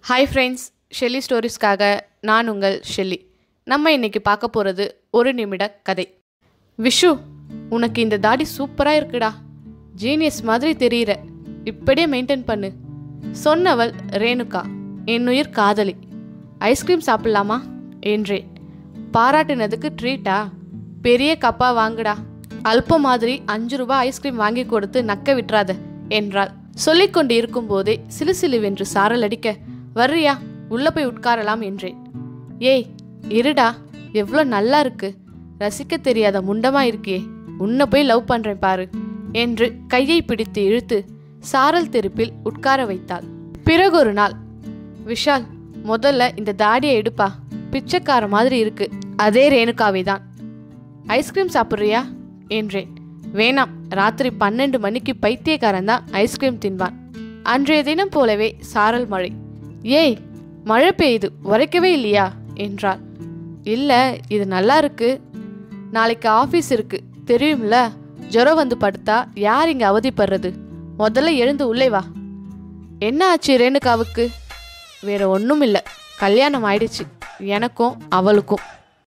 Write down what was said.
hi friends Shelley ஸ்டோரிஸ்க்காக நான் உங்கள் Shelley நம்ம இன்னைக்கு பார்க்க போகிறது ஒரு நிமிட கதை விஷு உனக்கு இந்த தாடி சூப்பராக இருக்குடா ஜீனியஸ் மாதிரி தெரியுற இப்படியே மெயின்டைன் பண்ணு சொன்னவள் ரேணுகா என்னுயிர் காதலி ஐஸ்கிரீம் சாப்பிட்லாமா என்றேன் பாராட்டினதுக்கு ட்ரீட்டா பெரிய கப்பா வாங்குடா அல்பம் மாதிரி அஞ்சு ரூபாய் ஐஸ்கிரீம் வாங்கி கொடுத்து நக்க விட்டுறாத என்றாள் சொல்லிக்கொண்டு இருக்கும்போதே சிலுசிலுவென்று சாரல் அடிக்க வர்றியா உள்ள போய் உட்காரலாம் என்றேன் ஏய் இருடா எவ்வளோ நல்லா இருக்கு ரசிக்க தெரியாத முண்டமா இருக்கியே உன்னை போய் லவ் பண்றேன் பாரு என்று கையை பிடித்து இழுத்து சாரல் தெருப்பில் உட்கார வைத்தாள் பிறகொரு நாள் விஷால் முதல்ல இந்த தாடியை எடுப்பா பிச்சைக்கார மாதிரி இருக்கு அதே ரேணுகாவை தான் ஐஸ்கிரீம் சாப்பிட்றியா என்றேன் வேணாம் ராத்திரி பன்னெண்டு மணிக்கு பைத்தியக்காரன் தான் ஐஸ்கிரீம் தின்பான் அன்றைய தினம் போலவே சாரல் மழை ஏய் மழை பெய்யுது உரைக்கவே இல்லையா என்றாள் இல்லை இது நல்லா இருக்கு நாளைக்கு ஆஃபீஸ் இருக்கு தெரியும்ல ஜுரம் வந்து படுத்தா யார் இங்கே அவதிப்படுறது முதல்ல எழுந்து உள்ளே வா என்ன ஆச்சு ரேணுகாவுக்கு வேற ஒன்றும் இல்லை கல்யாணம் ஆயிடுச்சு எனக்கும் அவளுக்கும்